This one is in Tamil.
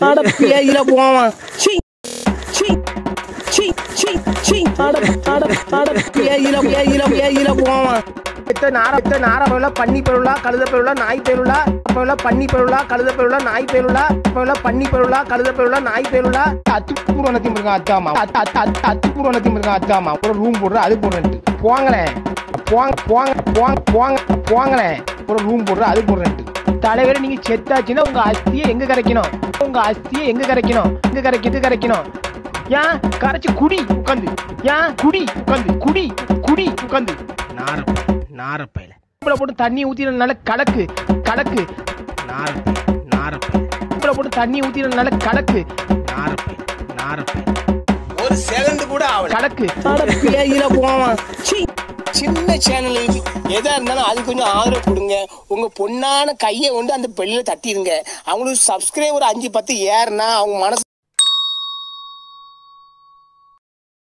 அட பேயில போவான் சீ சீ சீ சீ சீ அட அட அட பேயில பேயில பேயில போவான் எத்த நார எத்த நார பருளா பன்னி பருளா கழுத பருளா நாய் பருளா பருளா பன்னி பருளா கழுத பருளா நாய் பருளா பருளா பன்னி பருளா கழுத பருளா நாய் பருளா அத்து பூரணத்தையும் இருக்கா அத்தாமா அத்து அத்து அத்து அத்து பூரணத்தையும் இருக்கா அத்தாமா ஒரு ரூம் போடுற அது போடுறேன்ட்டு போங்களேன் போங்க போங்க போங்க போங்க போங்களேன் ஒரு ரூம் போடுற அது போடுறேன்ட்டு தலைவரை நீங்க செத்தாச்சுன்னா உங்க அஸ்தியை எங்க கரைக்கணும் உங்க அஸ்தியை எங்க கரைக்கணும் எங்க கரைக்க எங்க கரைக்கணும் ஏன் கரைச்சு குடி உட்காந்து ஏன் குடி உட்காந்து குடி குடி உட்காந்து நாரப்ப நாரப்பையில உங்களை போட்டு தண்ணி ஊத்தினால கலக்கு கலக்கு நாரப்பை நாரப்பை உங்களை போட்டு தண்ணி ஊத்தினால கலக்கு நாரப்பை நாரப்பை ஒரு செகண்ட் கூட ஆகல கலக்கு பேயில போவான் சீ சின்ன சேனலுக்கு எதா இருந்தாலும் அது கொஞ்சம் ஆதரவு கொடுங்க உங்க பொண்ணான கையை கொண்டு அந்த பெல்லில தட்டிடுங்க அவங்களுக்கு சப்ஸ்கிரைபர் அஞ்சு பத்து ஏறுனா அவங்க மனசு